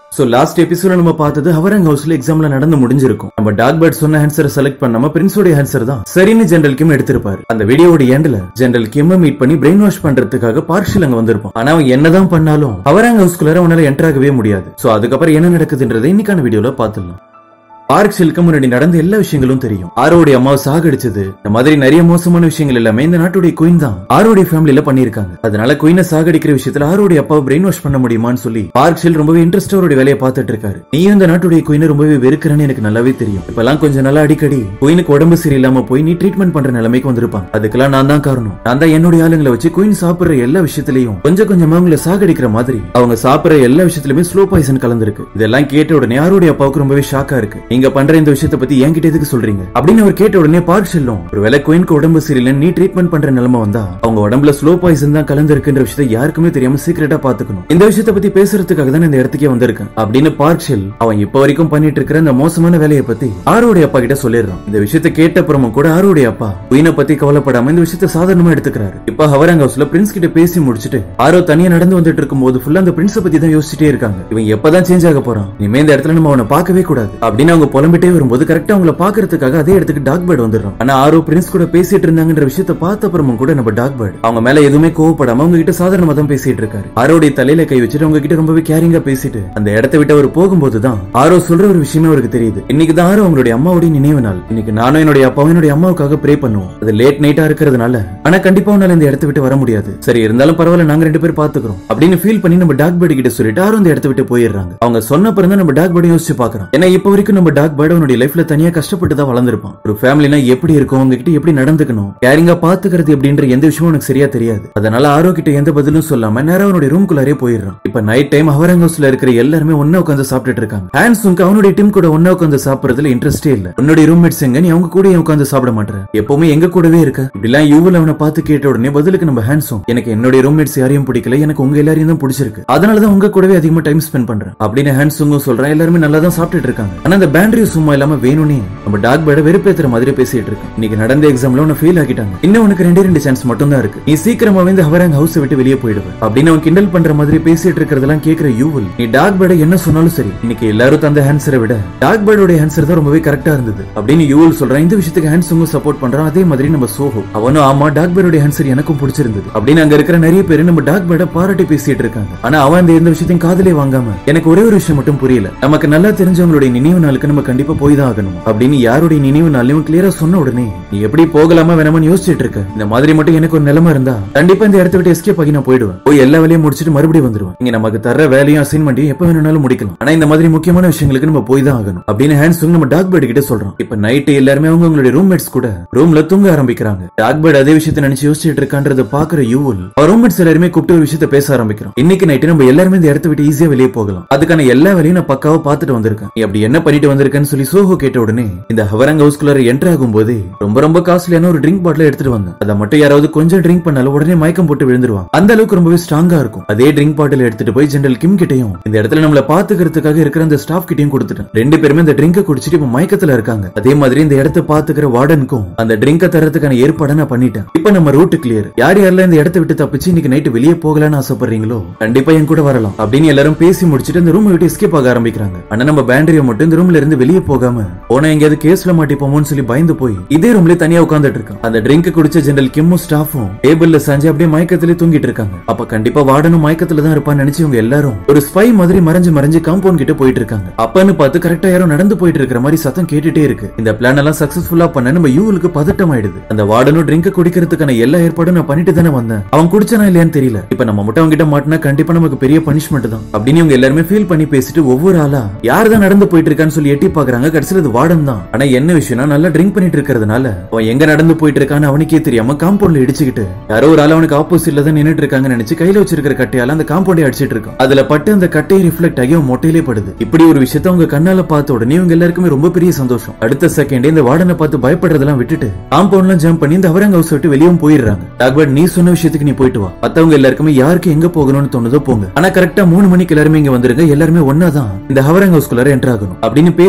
so last எபிசோட நம்ம பார்த்தது ஹவரங் ஹவுஸ்ல எக்ஸாம்ல நடந்து முடிஞ்சிருக்கும் நம்ம டாக் பேர்ட் சொன்ன ஆன்சரை செலக்ட் பண்ணாம பிரின்ஸோட ஆன்சர் தான் சரின்னு ஜெனரல் கிம் எடுத்திருப்பாரு அந்த வீடியோட எண்ட்ல ஜெனரல் கிம் மீட் பண்ணி பிரெயின் வாஷ் பண்றதுக்காக பார்ஷில் அங்க வந்திருப்பான் ஆனா அவன் என்னதான் பண்ணாலும் ஹவரங் ஹவுஸ்குள்ளார அவனால என்டர் ஆகவே முடியாது சோ அதுக்கப்புறம் என்ன நடக்குதுன்றதை இன்னைக்கான வீடியோல பாத்துடலாம் பார்க் ஷெல்க்கு முன்னாடி நடந்த எல்லா விஷயங்களும் தெரியும் ஆரோடைய அம்மாவை சாகடிச்சது இந்த மாதிரி நிறைய மோசமான விஷயங்கள் எல்லாமே இந்த நாட்டுடைய குயின் தான் ஆரோடைய ஃபேமிலில பண்ணிருக்காங்க அதனால குயினை சாகடிக்கிற விஷயத்துல ஆரோடைய அப்பாவை பிரெயின் வாஷ் பண்ண முடியுமான்னு சொல்லி பார்க் ஷெல் ரொம்பவே இன்ட்ரெஸ்ட் அவருடைய வேலையை பார்த்துட்டு இருக்காரு நீயும் இந்த நாட்டுடைய குயினை ரொம்பவே வெறுக்கிறேன்னு எனக்கு நல்லாவே தெரியும் இப்பெல்லாம் கொஞ்சம் நல்லா அடிக்கடி குயினுக்கு உடம்பு சரியில்லாம போய் நீ ட்ரீட்மெண்ட் பண்ற நிலைமைக்கு வந்திருப்பாங்க அதுக்கெல்லாம் நான் தான் காரணம் நான் தான் என்னுடைய ஆளுங்களை வச்சு குயின் சாப்பிடுற எல்லா விஷயத்திலையும் கொஞ்சம் கொஞ்சமா அவங்களை சாகடிக்கிற மாதிரி அவங்க சாப்பிடுற எல்லா விஷயத்திலுமே ஸ்லோ பாய்சன் கலந்துருக்கு இதெல்லாம் கேட்ட உடனே யாருடைய அப்பாவுக்கு ரொம்பவே ஷாக்கா இருக்கு நீங்க பண்ற இந்த விஷயத்தை பத்தி என்கிட்ட எதுக்கு சொல்றீங்க அப்படின்னு அவர் கேட்ட உடனே பார்க் செல்லும் ஒருவேளை குயின்க்கு உடம்பு சரியில்லைன்னு நீ ட்ரீட்மெண்ட் பண்ற நிலைமை வந்தா அவங்க உடம்புல ஸ்லோ பாய்சன் தான் கலந்துருக்குன்ற விஷயத்தை யாருக்குமே தெரியாம சீக்கிரட்டா பாத்துக்கணும் இந்த விஷயத்தை பத்தி பேசுறதுக்காக தான் இந்த இடத்துக்கே வந்திருக்கேன் அப்படின்னு பார்க் ஷெல் அவன் இப்ப வரைக்கும் பண்ணிட்டு இருக்கிற இந்த மோசமான வேலையை பத்தி ஆரோடைய அப்பா கிட்ட சொல்லிடுறான் இந்த விஷயத்தை கேட்ட அப்புறமும் கூட ஆரோடைய அப்பா குயினை பத்தி கவலைப்படாம இந்த விஷயத்தை சாதாரணமா எடுத்துக்கிறாரு இப்ப ஹவரங் ஹவுஸ்ல பிரின்ஸ் கிட்ட பேசி முடிச்சுட்டு ஆரோ தனியா நடந்து வந்துட்டு இருக்கும் போது ஃபுல்லா அந்த பிரின்ஸ பத்தி தான் யோசிச்சுட்டே இருக்காங்க இவன் எப்பதான் சேஞ்ச் ஆக போறான் இனிமே இந்த இடத்துல நம்ம அவனை பார்க்கவே கூடாது அப்படின்னு அவங்க புலம்பிட்டே வரும்போது கரெக்டா அவங்கள பாக்குறதுக்காக அதே இடத்துக்கு டாக் பேர்ட் வந்துடுறான் ஆனா ஆரோ பிரின்ஸ் கூட பேசிட்டு இருந்தாங்கன்ற விஷயத்த பார்த்த அப்புறமும் கூட நம்ம டாக் பேர்ட் அவங்க மேல எதுவுமே கோவப்படாம அவங்க கிட்ட சாதாரணமா தான் பேசிட்டு இருக்காரு ஆரோடைய தலையில கை வச்சுட்டு அவங்க கிட்ட ரொம்பவே கேரிங்கா பேசிட்டு அந்த இடத்தை விட்டு அவர் போகும்போது தான் ஆரோ சொல்ற ஒரு விஷயமே அவருக்கு தெரியுது இன்னைக்கு தான் ஆரோ அவங்களுடைய அம்மாவுடைய நினைவு நாள் இன்னைக்கு நானும் என்னுடைய அப்பாவும் என்னுடைய அம்மாவுக்காக ப்ரே பண்ணுவோம் அது லேட் நைட்டா இருக்கிறதுனால ஆனா கண்டிப்பா உன்னால இந்த இடத்தை விட்டு வர முடியாது சரி இருந்தாலும் பரவாயில்ல நாங்க ரெண்டு பேரும் பாத்துக்கிறோம் அப்படின்னு ஃபீல் பண்ணி நம்ம டாக் பேர்டு கிட்ட சொல்லிட்டு ஆரோ இந்த இடத்தை விட்டு போயிடுறாங்க அவங்க சொன்ன பிறகு தான் நம்ம டாக் பேர்டு யோசிச்சு பாக்குறோம் ஏன்னா இப்ப வரைக்கும் நம்ம டாக் பேர்டு அவனுடைய லைஃப்ல தனியா கஷ்டப்பட்டு தான் வளர்ந்திருப்பான் ஒரு ஃபேமிலினா எப்படி இருக்கும் அவங்க கிட்ட எப்படி நடந்துக்கணும் கேரிங்கா பாத்துக்கிறது எப்படின்ற எந்த விஷயமும் எனக்கு சரியா தெரியாது அதனால ஆரோ கிட்ட எந்த பதிலும் சொல்லாம நேரா அவனுடைய ரூம்குள்ளாரே போயிடுறான் இப்ப நைட் டைம் ஹவரங் ஹவுஸ்ல இருக்கிற எல்லாருமே ஒன்னா உட்காந்து சாப்பிட்டுட்டு இருக்காங்க ஹான்ஸுக்கு அவனுடைய டீம் கூட ஒன்னா உட்காந்து சாப்பிடுறதுல இன்ட்ரெஸ்டே இல்ல உன்னுடைய ரூம்மேட்ஸ் எங்க நீ அவங்க கூட ஏன் உட்காந்து சாப்பிட மாட்டேற எப்பவுமே எங்க கூடவே இருக்க இப்படிலாம் யூவில் அவனை பார்த்து கேட்ட உடனே பதிலுக்கு நம்ம ஹேண்ட்ஸும் எனக்கு என்னுடைய ரூம்மேட்ஸ் யாரையும் பிடிக்கல எனக்கு உங்க எல்லாரையும் தான் பிடிச்சிருக்கு அதனாலதான் உங்க கூடவே அதிகமா டைம் ஸ்பெண்ட் பண்றேன் அப்படின்னு ஹேண்ட்ஸுங்கும் சொல்றேன் எல்லாருமே நல்லா தான் சாப்பிட்டுட்டு இருக்காங்க ஆனா அந்த பேண்டரி சும்மா இல்லாம வேணும்னே நம்ம டாக் பேட வெறுப்பேத்துற மாதிரி பேசிட்டு இருக்கேன் இன்னைக்கு நடந்த எக்ஸாம்ல உன்னை ஃபெயில் ஆக்கிட்டாங்க இன்னும் உனக்கு ரெண்டே ரெண்டு சான்ஸ் மட்டும் தான் இருக்கு நீ சீக்கிரமாவே இந்த ஹவராங் ஹவுஸ் விட்டு வெளியே போயிடுவேன் அப்படின்னு அவன் கிண்டல் பண்ற மாதிரி பேசிட்டு இருக்கிறதெல்லாம் கேக்குற யூவில் நீ டாக் பேட என்ன சொன்னாலும் சரி இன்னைக்கு எல்லாரும் தந்த ஆன்சரை விட டாக் பேடோட ஆன்சர் தான் ரொம்பவே கரெக்டா இருந்தது அப்படின்னு யூவில் சொல்றான் இந்த விஷயத்துக்கு ஹேண்ட்ஸுங்கும் சப்போர்ட் பண்றான் அதே மாதிரி நம்ம சோஹோ அவனும் ஆமா டாக் பேடோட ஆன்சர் எனக்கும் பிடிச்சிருந்தது அப்படின்னு அங்க இருக்கிற நிறைய பேர் நம்ம டாக் பேட பாராட்டி பேசிட்டு இருக்காங்க ஆனா அவன் அந்த எந்த விஷயத்தையும் காதலே வாங்காம எனக்கு ஒரே ஒரு விஷயம் மட்டும் புரியல நமக்கு நல்லா தெரிஞ்சவங்களுடைய நினைவு நாளுக்கு நம்ம கண்டிப்பா போய் தான் ஆகணும் அப்படின்னு யாருடைய நினைவு நாளையும் கிளியரா சொன்ன உடனே நீ எப்படி போகலாமா வேணாமான்னு யோசிச்சுட்டு இருக்க இந்த மாதிரி மட்டும் எனக்கு ஒரு நிலைமை இருந்தா கண்டிப்பா இந்த இடத்த விட்டு எஸ்கேப் ஆகி நான் போயிடுவேன் போய் எல்லா வேலையும் முடிச்சிட்டு மறுபடியும் வந்துருவேன் இங்க நமக்கு தர வேலையும் அசைன்மெண்ட்டையும் எப்ப வேணும்னாலும் முடிக்கலாம் ஆனா இந்த மாதிரி முக்கியமான விஷயங்களுக்கு நம்ம போய் தான் ஆகணும் அப்படின்னு ஹேண்ட்ஸ் நம்ம டாக் பேர்டு கிட்ட சொல்றோம் இப்ப நைட் எல்லாருமே அவங்க அவங்களுடைய ரூம்மேட்ஸ் கூட ரூம்ல தூங்க ஆரம்பிக்கிறாங்க டாக் பேர்டு அதே விஷயத்தை நினைச்சு யோசிச்சுட்டு இருக்கான்றத பாக்குற யூவல் அவர் ரூம்மேட்ஸ் எல்லாருமே கூப்பிட்டு ஒரு விஷயத்த பேச ஆரம்பிக்கிறோம் இன்னைக்கு நைட்டு நம்ம எல்லாருமே இந்த இடத்த விட்டு ஈஸியா வெளியே போகலாம் அதுக்கான எல்லா வேலையும் நான் பக்காவா பார்த்துட்டு வந்திருக்கேன் நீ அப்படி என்ன பண்ணிட்டு வந்திருக்கேன்னு சொல்லி சோஹோ கேட்ட உடனே இந்த ஹவரங் ஹவுஸ்குள்ளார என்டர் ஆகும் போது ரொம்ப ரொம்ப காஸ்ட்லியான ஒரு ட்ரிங்க் பாட்டில் எடுத்துட்டு வந்தேன் அதை மட்டும் யாராவது கொஞ்சம் ட்ரிங்க் பண்ணாலும் உடனே மயக்கம் போட்டு விழுந்துருவாங்க அந்த அளவுக்கு ரொம்பவே ஸ்ட்ராங்கா இருக்கும் அதே ட்ரிங்க் பாட்டில் எடுத்துட்டு போய் ஜெனரல் கிம் கிட்டையும் இந்த இடத்துல நம்மள பாத்துக்கிறதுக்காக இருக்கிற அந்த ஸ்டாஃப் கிட்டையும் கொடுத்துட்டேன் ரெண்டு பேருமே இந்த ட்ரிங்க குடிச்சிட்டு இப்ப மயக்கத்துல இருக்காங்க அதே மாதிரி இந்த இடத்த பாத்துக்கிற வார்டனுக்கும் அந்த ட்ரிங்க தரத்துக்கான ஏற்பாடை நான் பண்ணிட்டேன் இப்ப நம்ம ரூட் கிளியர் யார் யாரெல்லாம் இந்த இடத்த விட்டு தப்பிச்சு இன்னைக்கு நைட்டு வெளியே போகலான்னு ஆசைப்படுறீங்களோ கண்டிப்பா என் கூட வரலாம் அப்படின்னு எல்லாரும் பேசி முடிச்சிட்டு இந்த ரூம் விட்டு எஸ்கேப் ஆக ஆரம்பிக்கிறாங்க ஆனா நம்ம பேண்டரியை மட்டும் இந்த ரூம்ல இருந்து வெளியே போகாம போனா எங்கேயாவது கேஸ்ல மாட்டிப்போமோன்னு சொல்லி பயந்து போய் இதே ரூம்ல தனியா உட்கார்ந்துட்டு இருக்கான் அந்த ட்ரிங்க் குடிச்ச ஜெனரல் கிம்மும் ஸ்டாஃபும் டேபிள்ல சாஞ்சு அப்படியே மயக்கத்திலே தூங்கிட்டு இருக்காங்க அப்ப கண்டிப்பா வார்டனும் மயக்கத்துல தான் இருப்பான்னு நினைச்சு இவங்க எல்லாரும் ஒரு ஸ்பை மாதிரி மறைஞ்சு மறைஞ்சு காம்பவுண்ட் கிட்ட போயிட்டு இருக்காங்க அப்பன்னு பார்த்து கரெக்டா யாரோ நடந்து போயிட்டு இருக்கிற மாதிரி சத்தம் கேட்டுட்டே இருக்கு இந்த பிளான் எல்லாம் சக்சஸ்ஃபுல்லா பண்ண நம்ம யூவுக்கு பதட்டம் ஆயிடுது அந்த வார்டனும் ட்ரிங்க் குடிக்கிறதுக்கான எல்லா ஏற்பாடும் நான் பண்ணிட்டு தானே வந்தேன் அவன் குடிச்சானா இல்லையான்னு தெரியல இப்ப நம்ம மட்டும் அவங்க கிட்ட மாட்டினா கண்டிப்பா நமக்கு பெரிய பனிஷ்மெண்ட் தான் அப்படின்னு இவங்க எல்லாருமே ஃபீல் பண்ணி பேசிட்டு ஒவ்வொரு ஆளா யார் தான் நடந்து போயிட்டு இருக்கான்னு சொல்லி எட்டி பாக்குறாங்க கடைசியில் அது வார்டன் தான் ஆனா என்ன விஷயம்னா நல்லா ட்ரிங்க் பண்ணிட்டு இருக்கிறதுனால அவன் எங்க நடந்து போயிட்டு இருக்கான்னு அவனுக்கே தெரியாம காம்பவுண்ட்ல இடிச்சுக்கிட்டு யாரோ ஒரு ஆள் அவனுக்கு ஆப்போசிட்ல தான் நின்னுட்டு இருக்காங்கன்னு நினைச்சு கையில வச்சிருக்கிற கட்டையால அந்த காம்பவுண்டை அடிச்சிட்டு இருக்கான் அதுல பட்டு அந்த கட்டையை ரிஃப்ளெக்ட் ஆகி அவன் மொட்டையிலே படுது இப்படி ஒரு விஷயத்த அவங்க கண்ணால பார்த்த உடனே இவங்க எல்லாருக்குமே ரொம்ப பெரிய சந்தோஷம் அடுத்த செகண்ட் இந்த வார்டனை பார்த்து பயப்படுறதெல்லாம் விட்டுட்டு காம்பவுண்ட்லாம் ஜம்ப் பண்ணி இந்த அவரங்க ஹவுஸ் விட்டு வெளியும் போயிடுறாங்க டாக்பர்ட் நீ சொன்ன விஷயத்துக்கு நீ போயிட்டு வா மத்தவங்க எல்லாருக்குமே யாருக்கு எங்க போகணும்னு தோணுதோ போங்க ஆனா கரெக்டா மூணு மணிக்கு எல்லாருமே இங்க வந்துருங்க எல்லாருமே ஒன்னா தான் இந்த ஹவரங் ஹவுஸ்குள்ளார என்டர் ஆகணும் அப்படின்னு பேசி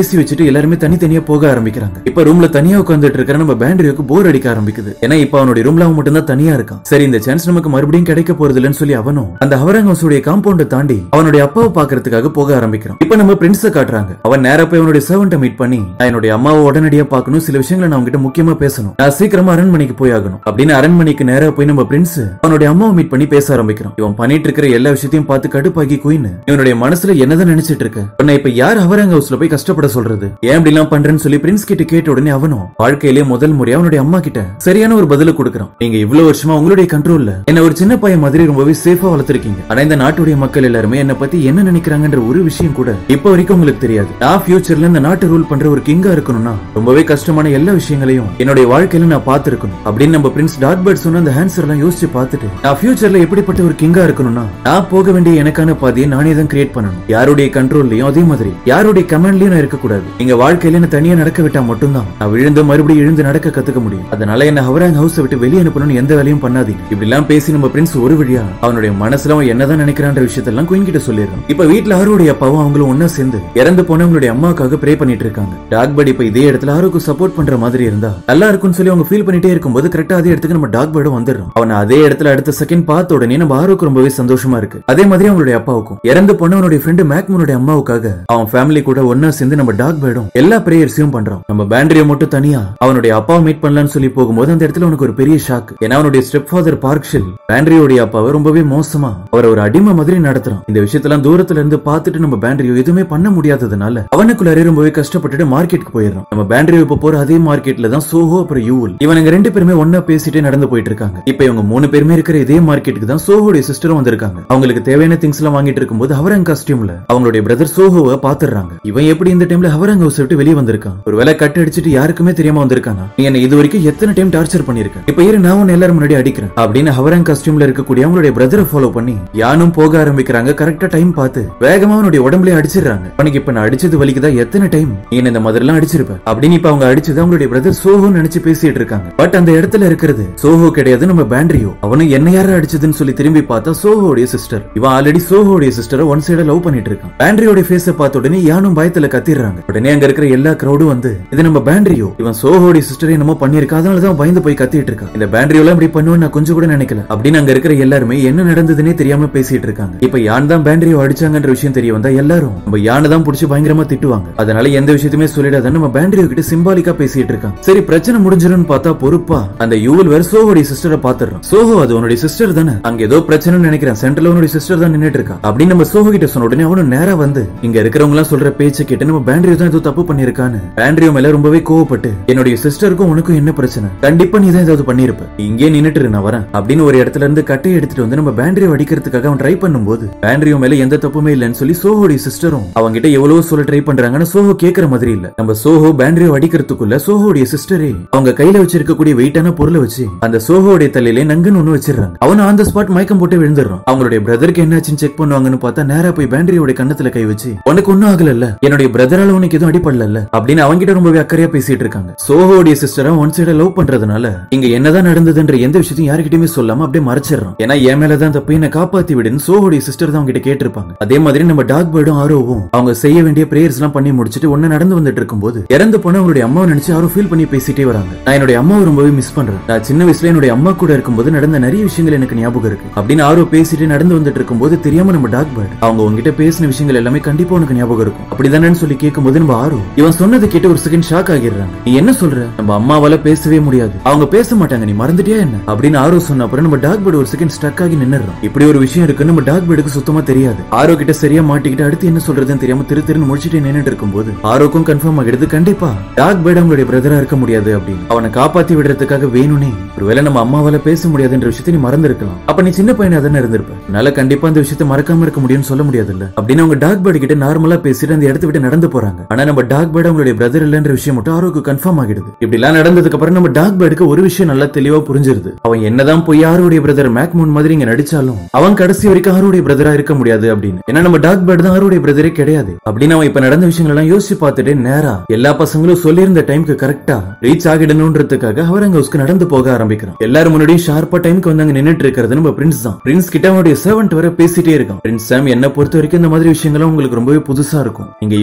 ஏசி வச்சுட்டு எல்லாருமே தனித்தனியா போக ஆரம்பிக்கிறாங்க இப்ப ரூம்ல தனியா உட்காந்துட்டு இருக்கிற நம்ம பேண்டரியோக்கு போர் அடிக்க ஆரம்பிக்குது ஏன்னா இப்ப அவனுடைய ரூம்ல அவன் மட்டும் தான் தனியா இருக்கான் சரி இந்த சான்ஸ் நமக்கு மறுபடியும் கிடைக்க போறது இல்லைன்னு சொல்லி அவனும் அந்த ஹவரங் ஹவுஸுடைய காம்பவுண்ட தாண்டி அவனுடைய அப்பாவை பாக்குறதுக்காக போக ஆரம்பிக்கிறான் இப்ப நம்ம பிரின்ஸ காட்டுறாங்க அவன் நேரா போய் அவனுடைய சர்வன்ட்ட மீட் பண்ணி நான் என்னுடைய அம்மாவை உடனடியா பார்க்கணும் சில விஷயங்களை நான் உங்ககிட்ட முக்கியமா பேசணும் நான் சீக்கிரமா அரண்மனைக்கு போய் ஆகணும் அப்படின்னு அரண்மனைக்கு நேரா போய் நம்ம பிரின்ஸ் அவனுடைய அம்மாவை மீட் பண்ணி பேச ஆரம்பிக்கிறான் இவன் பண்ணிட்டு இருக்கிற எல்லா விஷயத்தையும் பார்த்து கடுப்பாக்கி குயின் இவனுடைய மனசுல என்னதான் நினைச்சிட்டு இருக்க உன்னை இப்ப யார் ஹவரங் ஹவுஸ்ல போய் கஷ்டப்பட சொல்றது ஏன் இப்படி எல்லாம் பண்றேன்னு சொல்லி பிரின்ஸ் கிட்ட கேட்ட உடனே அவனும் வாழ்க்கையிலேயே முதல் முறையா அவனுடைய அம்மா கிட்ட சரியான ஒரு பதில கொடுக்கறான் நீங்க இவ்வளவு வருஷமா உங்களுடைய கண்ட்ரோல்ல என்ன ஒரு சின்ன பையன் மாதிரி ரொம்பவே சேஃபா வளர்த்திருக்கீங்க ஆனா இந்த நாட்டுடைய மக்கள் எல்லாருமே என்ன பத்தி என்ன நினைக்கிறாங்கன்ற ஒரு விஷயம் கூட இப்ப வரைக்கும் உங்களுக்கு தெரியாது நான் ஃபியூச்சர்ல இந்த நாட்டை ரூல் பண்ற ஒரு கிங்கா இருக்கணும்னா ரொம்பவே கஷ்டமான எல்லா விஷயங்களையும் என்னுடைய வாழ்க்கையில நான் பார்த்திருக்கணும் அப்படின்னு நம்ம பிரின்ஸ் டாட் பேர்ட் சொன்ன அந்த ஹேன்சர் எல்லாம் யோசிச்சு பார்த்துட்டு நான் ஃபியூச்சர்ல எப்படிப்பட்ட ஒரு கிங்கா இருக்கணும்னா நான் போக வேண்டிய எனக்கான பாதையை நானே தான் கிரியேட் பண்ணணும் யாருடைய கண்ட்ரோல்லயும் அதே மாதிரி யாருடைய கமாண்ட்லயும் நான் இருக்கக்கூடாது நீங்க வாழ்க்கையில என்ன தனியா நடக்க விட்டா மட்டும்தான் நான் விழுந்து மறுபடியும் எழுந்து நடக்க கத்துக்க முடியும் அதனால என்ன ஹவராங் ஹவுஸ் விட்டு வெளியே அனுப்பணும்னு எந்த வேலையும் பண்ணாதீங்க இப்படி எல்லாம் பேசி நம்ம பிரின்ஸ் ஒரு வழியா அவனுடைய மனசுல அவன் என்னதான் நினைக்கிறான்ற விஷயத்தெல்லாம் குயின் கிட்ட சொல்லிடுறான் இப்ப வீட்டுல ஆரோடைய அப்பாவும் அவங்களும் ஒன்னா சேர்ந்து இறந்து போனவங்களுடைய அம்மாவுக்காக ப்ரே பண்ணிட்டு இருக்காங்க டாக் பட் இப்ப இதே இடத்துல ஆரோக்கு சப்போர்ட் பண்ற மாதிரி இருந்தா நல்லா இருக்கும்னு சொல்லி அவங்க ஃபீல் பண்ணிட்டே இருக்கும்போது கரெக்டா அதே இடத்துக்கு நம்ம டாக் பேர்டும் வந்துடுறோம் அவன் அதே இடத்துல அடுத்த செகண்ட் பார்த்த உடனே நம்ம ஆரோக்கு ரொம்பவே சந்தோஷமா இருக்கு அதே மாதிரி அவங்களுடைய அப்பாவுக்கும் இறந்து போனவனுடைய ஃப்ரெண்டு மேக்மனுடைய அம்மாவுக்காக அவன் ஃபேமிலி கூட ஒன்னா சேர்ந்து நம்ம டாக் பேர்டும் எல்லா பிரேயர்ஸையும் பண்றோம் நம்ம பேண்டரியை மட்டும் தனியா அவனுடைய அப்பாவை மீட் பண்ணலாம்னு சொல்லி போகும்போது அந்த இடத்துல உனக்கு ஒரு பெரிய ஷாக் ஏன்னா அவனுடைய ஸ்டெப் ஃபாதர் பார்க்ஷில் பேண்டரியோடைய அப்பாவை ரொம்பவே மோசமா அவர் ஒரு அடிமை மாதிரி நடத்துறான் இந்த விஷயத்தெல்லாம் தூரத்துல இருந்து பார்த்துட்டு நம்ம பேண்டரியோ எதுவுமே பண்ண முடியாததுனால அவனுக்குள்ளாரே ரொம்பவே கஷ்டப்பட்டுட்டு மார்க்கெட்டுக்கு போயிடுறான் நம்ம பேண்டரியோ இப்ப போற அதே மார்க்கெட்ல தான் சோஹோ அப்புறம் யூல் இவனுங்க ரெண்டு பேருமே ஒன்னா பேசிட்டே நடந்து போயிட்டு இருக்காங்க இப்ப இவங்க மூணு பேருமே இருக்கிற இதே மார்க்கெட்டுக்கு தான் சோஹோடைய சிஸ்டரும் வந்திருக்காங்க அவங்களுக்கு தேவையான திங்ஸ் எல்லாம் வாங்கிட்டு இருக்கும்போது ஹவரங் காஸ்டியூம்ல அவங்களுடைய பிரதர் சோஹோவை பாத்துறாங்க இவன் எப்படி இந்த டைம்ல ஹவரங் ஹவுஸ் விட்டு வெளியே வந்திருக்கான் ஒரு வேலை கட்டு அடிச்சிட்டு யாருக்குமே தெரியாம வந்திருக்கானா நீ என்ன இது வரைக்கும் எத்தனை டைம் டார்ச்சர் பண்ணிருக்க இப்ப இரு நான் உன்னை எல்லாரும் முன்னாடி அடிக்கிறேன் அப்படின்னு ஹவரங் காஸ்டியூம்ல இருக்கக்கூடிய அவங்களுடைய பிரதரை ஃபாலோ பண்ணி யானும் போக ஆரம்பிக்கிறாங்க கரெக்டா டைம் பார்த்து வேகமா அவனுடைய உடம்புலயே அடிச்சிடுறாங்க உனக்கு இப்ப நான் அடிச்சது வலிக்குதா எத்தனை டைம் நீ என்ன இந்த மாதிரிலாம் அடிச்சிருப்ப அப்படின்னு இப்ப அவங்க அடிச்சது அவங்களுடைய பிரதர் சோஹோ நினைச்சு பேசிட்டு இருக்காங்க பட் அந்த இடத்துல இருக்கிறது சோஹோ கிடையாது நம்ம பேண்ட்ரியோ அவனும் என்ன யார அடிச்சதுன்னு சொல்லி திரும்பி பார்த்தா சோஹோடைய சிஸ்டர் இவன் ஆல்ரெடி சோஹோடைய சிஸ்டரை ஒன் சைட லவ் பண்ணிட்டு இருக்கான் பேண்ட்ரியோட ஃபேஸ பார்த்த உடனே யானும் பயத்துல கத்திடுறாங்க உடனே அங்க இருக்கிற எல்லா கிரௌடும் வந்து இது நம்ம பேண்ட்ரியோ இவன் சோஹோடைய சிஸ்டரை என்னமோ பண்ணிருக்கா அதனாலதான் பயந்து போய் கத்திட்டு இருக்கான் இந்த பேண்ட்ரியோலாம் இப்படி பண்ணுவேன்னு நான் கொஞ்சம் கூட நினைக்கல அப்படின்னு அங்க இருக்கிற எல்லாருமே என்ன நடந்ததுன்னே தெரியாம பேசிட்டு இருக்காங்க இப்ப யான் தான் பேண்ட்ரியோ அடிச்சாங்கன்ற விஷயம் தெரிய வந்தா எல்லாரும் நம்ம யானை தான் புடிச்சு பயங்கரமா திட்டுவாங்க அதனால எந்த விஷயத்தையுமே சொல்லிடாத நம்ம பேண்ட்ரியோ கிட்ட சிம்பாலிக்கா பேசிட்டு இருக்காங்க சரி பிரச்சனை முடிஞ்சிரும்னு பார்த்தா பொறுப்பா அந்த யூவல் வேற சோஹோடைய சிஸ்டரை பாத்துறான் சோஹோ அது உன்னுடைய சிஸ்டர் தானே அங்க ஏதோ பிரச்சனைன்னு நினைக்கிறேன் சென்டர்ல உன்னுடைய சிஸ்டர் தான் நின்னுட்டு இருக்கா அப்படின்னு நம்ம சோஹோ கிட்ட சொன்ன உடனே அவனும் நேரா வந்து இங்க இருக்கிறவங்க எல்லாம் சொல்ற பேச்சை கேட்டு நம்ம பேண்ட்ரியோ தான் ஏதோ தப்பு பண்ணிருக்கான்னு பேண்ட்ரியோ மேல ரொம்பவே கோவப்பட்டு என்னுடைய சிஸ்டருக்கும் உனக்கும் என்ன பிரச்சனை கண்டிப்பா நீ தான் ஏதாவது பண்ணிருப்ப நீ இங்கே நின்னுட்டு இரு, நான் வரேன் அப்படின்னு ஒரு இடத்துல இருந்து கட்டையை எடுத்துட்டு வந்து நம்ம பேண்ட்ரியோ அடிக்கிறதுக்காக அவன் ட்ரை பண்ணும்போது பேண்ட்ரியோ மேல எந்த தப்புமே இல்லைன்னு சொல்லி சோஹோடைய சிஸ்டரும் அவங்க கிட்ட எவ்வளவோ சொல்ல ட்ரை பண்றாங்கன்னு சோஹோ கேக்குற மாதிரி இல்ல நம்ம சோஹோ பேண்ட்ரியோ அடிக்கிறதுக்குள்ள சோஹோடைய சிஸ்டரே அவங்க கையில வச்சிருக்கக்கூடிய வெயிட்டான பொருளை வச்சு அந்த சோஹோடைய தலையில நங்குன்னு ஒண்ணு வச்சிடுறாங்க அவன் ஆன் த ஸ்பாட் மயக்கம் போட்டு விழுந்துடுறான் அவங்களுடைய பிரதருக்கு என்னாச்சுன்னு செக் பண்ணுவாங்கன்னு பார்த்தா நேரா போய் பேண்டரியோட கண்ணத்துல கை வச்சு உனக்கு ஒண்ணும் ஆகல என்னுடைய பிரதரால உனக்கு எதுவும் அடிப்படல அப்படின்னு அவங்கிட்ட ரொம்பவே அக்கறையா பேசிட்டு இருக்காங்க சோஹோடைய சிஸ்டரை ஒன் சைட லவ் பண்றதுனால இங்க என்னதான் நடந்ததுன்ற எந்த விஷயத்தையும் யாருக்கிட்டயுமே சொல்லாம அப்படியே மறைச்சிடறான் ஏன்னா என் மேலதான் தப்பு என்ன காப்பாத்தி விடுன்னு சோஹோடைய சிஸ்டர் தான் அவங்க கிட்ட கேட்டிருப்பாங்க அதே மாதிரி நம்ம டாக் பேர்டும் ஆரோவும் அவங்க செய்ய வேண்டிய பிரேயர்ஸ் எல்லாம் பண்ணி முடிச்சிட்டு ஒன்னு நடந்து வந்துட்டு இருக்கும்போது இறந்து போன அவங்களுடைய அம்மாவை நினைச்சு யாரும் ஃபீல் பண்ணி பேசிட்டே வராங்க நான் என்னுடைய அம்மாவை ரொம்பவே மிஸ் பண்றேன் நான் சின்ன வயசுல என்னுடைய அம்மா கூட இருக்கும்போது நடந்த நிறைய விஷயங்கள் எனக்கு ஞாபகம் இருக்கு அப்படின்னு ஆரோ பேசிட்டு நடந்து வந்துட்டு இருக்கும்போது தெரியாம நம்ம டாக் பேர்ட் அவங்க உங்ககிட்ட பேசின விஷயங்கள் எல்லாமே கண்டிப்பா உனக்கு ஞாபகம் இருக்கும் அப்படிதானே சொல்லி கேட்கும்போது நம்ம ஆரோ இவன் சொன்னதை கேட்டு ஒரு செகண்ட் ஷாக் ஆகிடுறாங்க நீ என்ன சொல்ற நம்ம அம்மாவால பேசவே முடியாது அவங்க பேச மாட்டாங்க நீ மறந்துட்டியா என்ன அப்படின்னு ஆரோ சொன்ன அப்புறம் நம்ம டாக் பேர்ட் ஒரு செகண்ட் ஸ்டக் ஆகி நின்னுறோம் இப்படி ஒரு விஷயம் இருக்கு நம்ம டாக் பேர்டுக்கு சுத்தமா தெரியாது ஆரோ கிட்ட சரியா மாட்டிக்கிட்டு அடுத்து என்ன சொல்றதுன்னு தெரியாம திரு திருன்னு முடிச்சிட்டு நின்னுட்டு இருக்கும்போது ஆரோக்கும் கன்ஃபார்ம் ஆகிடுது கண்டிப்பா டாக் பேர்ட் அவங்களுடைய பிரதரா இருக்க முடியாது அப்படின்னு அவனை காப்பாத்தி விடுறதுக்காக வேணும்னே ஒருவேளை நம்ம அம்மாவால பேச முடியாதுன்ற விஷயத்தை நீ மறந்துருக்கலாம் அப்ப நீ சின்ன பையனா தானே இருந்திருப்ப அதனால கண்டிப்பா அந்த விஷயத்தை மறக்காம இருக்க முடியும்னு சொல்ல முடியாதுல்ல அப்படின்னு அவங்க டாக் பேர்டு கிட்ட நார்மலா பேசிட்டு அந்த இடத்த விட்டு நடந்து போறாங்க ஆனா நம்ம டாக் பேர்டு அவங்களுடைய பிரதர் இல்லன்ற விஷயம் மட்டும் ஆரோக்கு கன்ஃபார்ம் ஆகிடுது இப்படி எல்லாம் நடந்ததுக்கு அப்புறம் நம்ம டாக் பேர்டுக்கு ஒரு விஷயம் நல்லா தெளிவா புரிஞ்சிருது அவன் என்னதான் போய் யாருடைய பிரதர் மேக்மூன் மாதிரி இங்க நடிச்சாலும் அவன் கடைசி வரைக்கும் ஆருடைய பிரதரா இருக்க முடியாது அப்படின்னு ஏன்னா நம்ம டாக் பேர்டு தான் ஆருடைய பிரதரே கிடையாது அப்படின்னு அவன் இப்ப நடந்த விஷயங்கள் எல்லாம் யோசிச்சு பார்த்துட்டு நேரா எல்லா பசங்களும் சொல்லியிருந்த டைம்க்கு கரெக்டா ரீச் ஆகிடணும்ன்றதுக்காக ஹவரங் ஹவுஸ்க்கு நடந்து போக ஆரம்பிக்கிறான் எல்லாரும் முன்னாடியும் ஷார்ப்பா டைம்க்கு வந்து அங்க நின்னுட்டு இருக்கிறது நம்ம பிரின்ஸ் தான் பிரின்ஸ் கிட்ட அவனுடைய சர்வன்ட் வர பேசிட்டே இருக்கான் பிரின்ஸ் சாம் என்ன பொறுத்த வரைக்கும் இந்த மாதிரி விஷயங்கள்லாம் உங்களுக்கு ரொம்பவே புதுசா இருக்கும் நீங்க இப்ப வரைக்கும்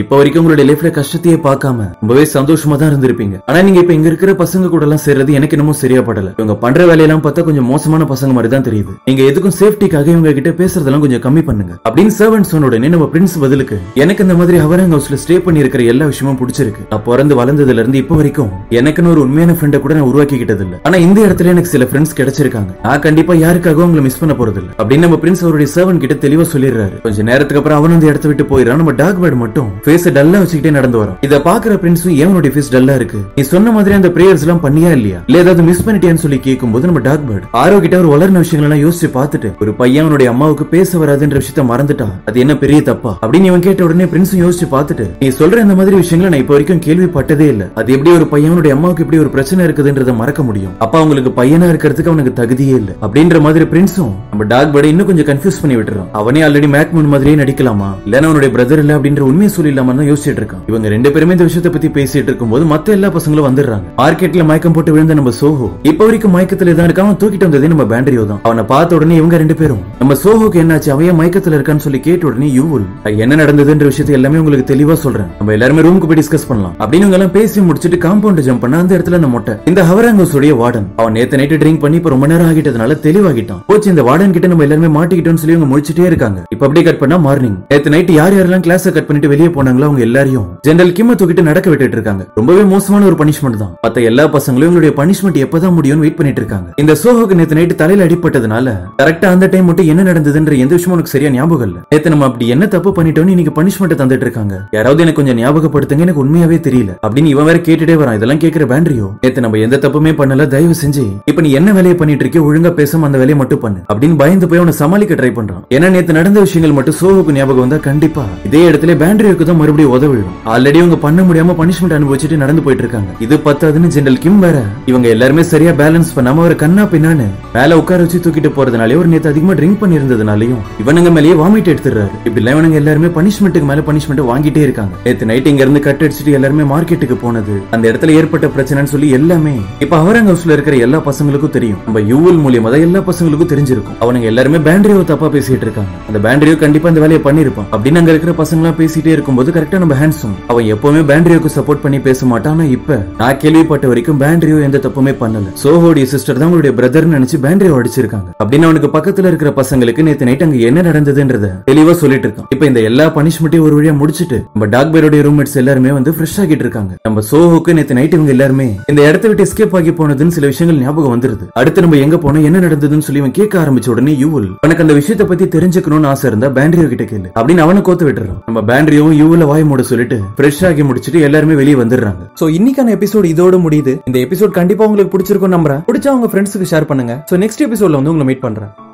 உங்களுடைய லைஃப்ல கஷ்டத்தையே பார்க்காம ரொம்பவே சந்தோஷமா தான் இருந்திருப்பீங்க ஆனா நீங்க இப்ப இங்க இருக்கிற பசங்க கூட எல்லாம் சேர்றது எனக்கு என்னமோ சரியா படல இவங்க பண்ற வேலையெல்லாம் பார்த்தா கொஞ்சம் மோசமான பசங்க மாதிரி தான் தெரியுது நீங்க எதுக்கும் சேஃப்டிக்காக இவங்க கிட்ட பேசுறதெல்லாம் கொஞ்சம் கம்மி பண்ணுங்க அப்படின்னு சர்வன்ட் சொன்ன உடனே நம்ம பிரின்ஸ் பதிலுக்கு எனக்கு இந்த மாதிரி ஹவரங் ஹவுஸ்ல ஸ்டே பண்ணி இருக்கிற எல்லா விஷயமும் பிடிச்சிருக்கு நான் பிறந்து வளர்ந்ததுல இருந்து இப்ப வரைக்கும் எனக்குன்னு ஒரு உண்மையான ஃப்ரெண்டை கூட நான் உருவாக்கிக்கிட்டது இல்ல ஆனா இந்த இடத்துல எனக்கு சில ஃப்ரெண்ட்ஸ் கிடைச்சிருக்காங்க நான் கண்டிப்பா யாருக்காகவும் உங்களை மிஸ் பண்ண போறது இல்ல அப்படின்னு நம்ம பிரின்ஸ் அவருடைய சர்வன் கிட்ட தெளிவா சொல்லிடுறாரு கொஞ்ச நேரத்துக்கு அப்புறம் அவன் அந்த இடத்த விட்டு போயிடறான் நம்ம டாக் பேர்ட் மட்டும் ஃபேஸ் டல்லா வச்சுக்கிட்டே நடந்து வரோம் இத பாக்குற பிரின்ஸும் ஏவனுடைய ஃபேஸ் டல்லா இருக்கு நீ சொன்ன மாதிரி அந்த பிரேயர்ஸ் எல்லாம் பண்ணியா இல்லையா இல்ல ஏதாவது மிஸ் பண்ணிட்டியான்னு சொல்லி கேட்கும்போது நம்ம டாக் பேர்ட் ஆரோ கிட்ட ஒரு வளர்ன விஷயங்கள் எல்லாம் யோசிச்சு பார்த்துட்டு ஒரு பையன் அவனுடைய அம்மாவுக்கு பேச வராதுன்ற விஷயத்த மறந்துட்டான் அது என்ன பெரிய தப்பா அப்படின்னு இவன் கேட்ட உடனே பிரின்ஸும் யோசிச்சு பார்த்துட்டு நீ சொல்ற இந்த மாதிரி விஷயங்களை நான் இப்ப வரைக்கும் கேள்விப்பட்டதே இல்ல அது எப்படி ஒரு பையனுடைய அம்மாவுக்கு இப்படி ஒரு பிரச்சனை இருக்குதுன்றத மறக்க முடியும் அப்ப அவங்களுக்கு பையனா இருக்கிறதுக்கு அவனுக்கு தகுதியே இல்ல அப்படின்ற மாதிரி பிரின்ஸும் நம்ம டாக் பேர்டை இன்னும் கொஞ்சம் கன்ஃபியூஸ் பண்ணி விட்டுறான் அவனே ஆல்ரெடி மேக் மூன் மாதிரியே நடிக்கலாமா இல்லன்னா அவனுடைய பிரதர் இல்ல அப்படின்ற உண்மையை சொல்லிடலாமா தான் யோசிச்சுட்டு இருக்கான் இவங்க ரெண்டு பேருமே இந்த விஷயத்தை பத்தி பேசிட்டு இருக்கும்போது மத்த எல்லா பசங்களும் வந்துடுறாங்க மார்க்கெட்ல மயக்கம் போட்டு விழுந்த நம்ம சோஹோ இப்ப வரைக்கும் மயக்கத்துல தான் இருக்கான் அவன் தூக்கிட்டு வந்ததே நம்ம பேண்டரியோ தான் அவனை பார்த்த உடனே இவங்க ரெண்டு பேரும் நம்ம சோஹோக்கு என்னாச்சு அவன் ஏன் மயக்கத்துல இருக்கான்னு சொல்லி கேட்ட உடனே யூவுல் என்ன நடந்ததுன்ற விஷயத்தை எல்லாமே உங்களுக்கு தெளிவா சொல்றேன் நம்ம எல்லாருமே ரூமுக்கு போய் டிஸ்கஸ் பண்ணலாம் அப்படின்னு இவங்க எல்லாம் பேசி முடிச்சிட்டு காம்பவுண்ட் ஜம்ப் பண்ண அந்த இடத்துல அந்த மொட்டை இந்த ஹவராங்கோஸ் உடைய வார்டன் அவன் நேத்து நைட்டு ட்ரிங்க் பண்ணி இப்ப ரொம்ப நேரம் ஆகிட்டதுனால தெளிவாகிட்டான் போச்சு இந்த வார்டன் கிட்ட நம்ம எல்லாருமே மாட்டிக்கிட்டோம்னு சொல்லி இவங்க முடிச்சிட்டே இருக்காங்க இப்ப அப்படியே கட் பண்ணா மார்னிங் நேத்து நைட் யார் யாரெல்லாம் கிளாஸ் கட் பண்ணிட்டு வெளியே போனாங்களோ அவங்க எல்லாரையும் ஜெனரல் கிம்ம தூக்கிட்டு நடக்க விட்டுட்டு இருக்காங்க ரொம்பவே மோசமான ஒரு பனிஷ்மெண்ட் தான் மத்த எல்லா பசங்களும் இவங்களுடைய பனிஷ்மெண்ட் எப்பதான் முடியும்னு வெயிட் பண்ணிட்டு இருக்காங்க இந்த சோஹோக்கு நேத்து நைட் தலையில அடிப்பட்டதுனால கரெக்டா அந்த டைம் மட்டும் என்ன நடந்ததுன்ற எந்த விஷயமும் எனக்கு சரியா ஞாபகம் இல்ல நேத்து நம்ம அப்படி என்ன தப்பு பண்ணிட்டோம்னு இன்னைக்கு பனிஷ்மெண்ட் தந்துட்டு இருக்காங்க யாராவது எனக்கு கொஞ்சம் ஞாபகப்படுத்துங்க எனக்கு உண்மையாவே தெரியல அப்படின்னு இவன் வேற கேட்டுட்டே வரான் இதெல்லாம் கேக்குற பேண்டரியோ நேத்து நம்ம எந்த தப்புமே பண்ணல தயவு செஞ்சு இப்ப நீ என்ன வேலையை பண்ணிட்டு இருக்க ஒழுங்கா பேசாம அந்த வேலையை மட்டும் பண்ணு அப்படின்னு பயந்து போய் அவனை சமாளிக்க ட்ரை பண்றான் ஏன்னா நேத்து நடந்த விஷயங்கள் மட்டும் சோஹோக்கு ஞாபகம் வந்தா கண்டிப்பா இதே இடத்துல பேண்டரியோக்கு தான் மறுபடியும் உதவிடும் ஆல்ரெடி அவங்க பண்ண முடியாம பனிஷ்மெண்ட் அனுபவிச்சுட்டு நடந்து போயிட்டு இருக்காங்க இது பத்தாதுன்னு ஜெனரல் கிம் வேற இவங்க எல்லாருமே சரியா பேலன்ஸ் பண்ணாம ஒரு கண்ணா பின்னான்னு மேல உட்கார வச்சு தூக்கிட்டு போறதுனாலே ஒரு நேத்து அதிகமா ட்ரிங்க் பண்ணிருந்ததுனாலயும் இவனுங்க மேலேயே வாமிட் எடுத்துறாரு இப்படி எல்லாம் இவனுங்க எல்லாருமே பனிஷ்மெண்ட்டுக்கு மேல பனிஷ்மெண்ட் வாங்கிட்டே இருக்காங்க நேத்து நைட் இங்க இருந்து கட் அடிச்சுட்டு எல்லாருமே மார்க்கெட்டுக்கு போனது அந்த இடத்துல ஏற்பட்ட பிரச்சனைன்னு சொல்லி எல்லாமே இப்ப அவரங்க ஹவுஸ்ல இருக்கிற எல்லா பசங்களுக்கும் தெரியும் நம்ம யூவல் மூலியமா தான் எல்லா பசங்களுக்கும் தெரிஞ்சிருக்கும் அவனுங்க எல்லாருமே பேண்டரியோ தப்பா பேசிட்டு இருக்காங்க அந்த பேண்டரியோ கண்டிப்பா அந்த வேலையை பண்ணிருப்பான் அப்படின்னு அங்க இருக்கிற பசங்க எல்லாம் பேசிட்டே இருக்கும்போது கரெக்டா நம்ம ஹேண்ட்ஸும் அவன் எப்பவுமே பேண்டரியோக்கு சப்போர்ட் பண்ணி பேச மாட்டான் ஆனா இப்ப நான் கேள்விப்பட்ட வரைக்கும் பேண்டரியோ எந்த தப்புமே பண்ணல சோஹோடைய சிஸ்டர் தான் உங்களுடைய பிரதர் நினைச்சு பேண்டரியோ அடிச்சிருக்காங்க அப்படின்னு அவனுக்கு பக்கத்துல இருக்கிற பசங்களுக்கு நேத்து நைட் அங்க என்ன நடந்ததுன்றத தெளிவா சொல்லிட்டு இருக்கான் இப்ப இந்த எல்லா பனிஷ்மெண்ட்டையும் ஒரு வழியா முடிச்சிட்டு நம்ம டாக் பேரோட ரூம்மேட்ஸ் எல்லாருமே வந்து ஃப்ரெஷ் ஆகிட்டு இருக்காங்க நம்ம சோஹோக்கு நேத்து நைட் இவங்க எல்லாருமே இந்த இடத்த விட்டு எஸ்கேப் ஆகி போனதுன்னு சில விஷயங்கள் ஞாபகம் வந்துருது அடுத்து நம்ம எங்க போனோம் என்ன நடந்ததுன்னு சொல்லி இவன் கேட்க ஆரம்பிச்ச உடனே யூவல் உனக்கு அந்த விஷயத்தை பத்தி தெரிஞ்சுக்கணும்னு ஆசை இருந்தா பேண்டரியோ கிட்ட கேளு அப்படின்னு அவனை கோத்து விட்டுறான் நம்ம பேண்டரியோவும் யூவல வாய் மூட சொல்லிட்டு ஃப்ரெஷ் ஆகி முடிச்சிட்டு எல்லாருமே வெளியே வந்துடுறாங்க சோ இன்னைக்கான எபிசோட் இதோட முடியுது இந்த எபிசோட் கண்டிப்பா உங்களுக்கு பிடிச்சிருக்கும் நம்புறேன் பிடிச்சா உங்க ஃப்ரெண்ட்ஸுக்கு ஷேர் பண்ணுங்க சோ நெக்ஸ்ட் எபிசோட்ல வந்து உங்களை மீட் பண்றேன்